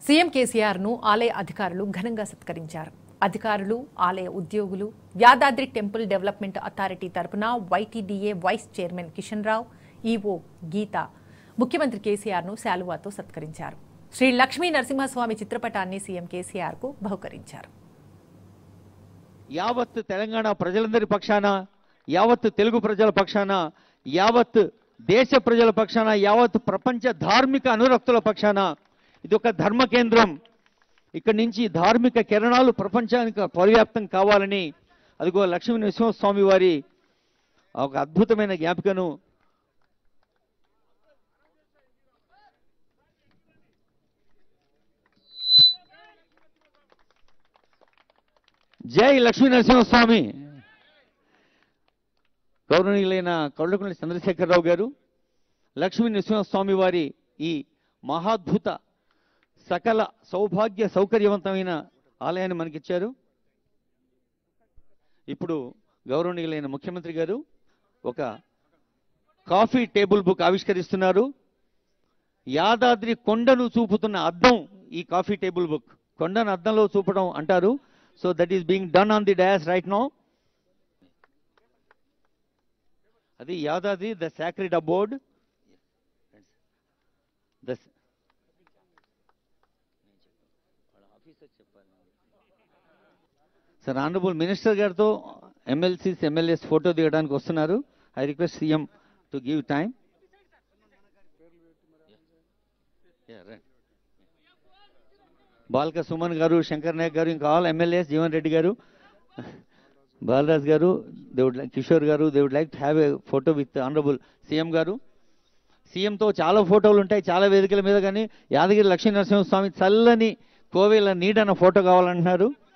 CM కేసీఆర్ను ఆలయ అధికారులు ఘనంగా సత్కరించారు అధికారులు ఆలయ ఉద్యోగులు యాదాద్రి టెంపుల్ డెవలప్మెంట్ అథారిటీ తరపున YTDA vice chairman Kishan Rao EO Geetha ముఖ్యమంత్రి కేసీఆర్ను శాలువాతో సత్కరించారు శ్రీ లక్ష్మీ నరసింహస్వామి చిత్రపటాన్ని సీఎం కేసీఆర్కు బహుకరించారు యావత్ తెలంగాణ ప్రజలందరి పక్షాన యావత్ తెలుగు ప్రజల పక్షాన యావత్ దేశ ప్రజల పక్షాన యావత్ ప్రపంచ ధార్మిక అనురక్తుల పక్షాన ఇది ఒక ధర్మ కేంద్రం ఇక్కడి నుంచి ధార్మిక కిరణాలు ప్రపంచానికి పరివ్యాప్తం కావాలని అదిగో లక్ష్మీ నరసింహస్వామి వారి ఒక అద్భుతమైన జ్ఞాపికను జై లక్ష్మీ నరసింహస్వామి గౌరవనీయులైన కౌళ్ళకుంట్ల చంద్రశేఖరరావు గారు లక్ష్మీ నరసింహస్వామి వారి ఈ మహాద్భుత సకల సౌభాగ్య సౌకర్యవంతమైన ఆలయాన్ని మనకిచ్చారు ఇప్పుడు గౌరవనీయులైన ముఖ్యమంత్రి గారు ఒక కాఫీ టేబుల్ బుక్ ఆవిష్కరిస్తున్నారు యాదాద్రి కొండను చూపుతున్న అద్దం ఈ కాఫీ టేబుల్ బుక్ కొండను అద్దంలో చూపడం అంటారు so that is being done on the dais right no అది Yadadri the sacred aboard the sir honourable minister గారితో ఎమ్మెల్సీస్ ఎమ్మెల్యేస్ ఫోటో దిగడానికి వస్తున్నారు I request CM to give time Balka Suman garu Shankar Naik గారు ఇంకా ఆల్ ఎమ్మెల్యేస్ జీవన్ రెడ్డి గారు బాలరాజ్ గారు they would like Kishore garu they would like have a photo with honourable CM garu సీఎంతో చాలా ఫోటోలు ఉంటాయి చాలా వేదికల మీద కానీ యాదగిరి లక్ష్మీ నరసింహస్వామి చల్లని కోవేల నీడన్న ఫోటో కావాలంటున్నారు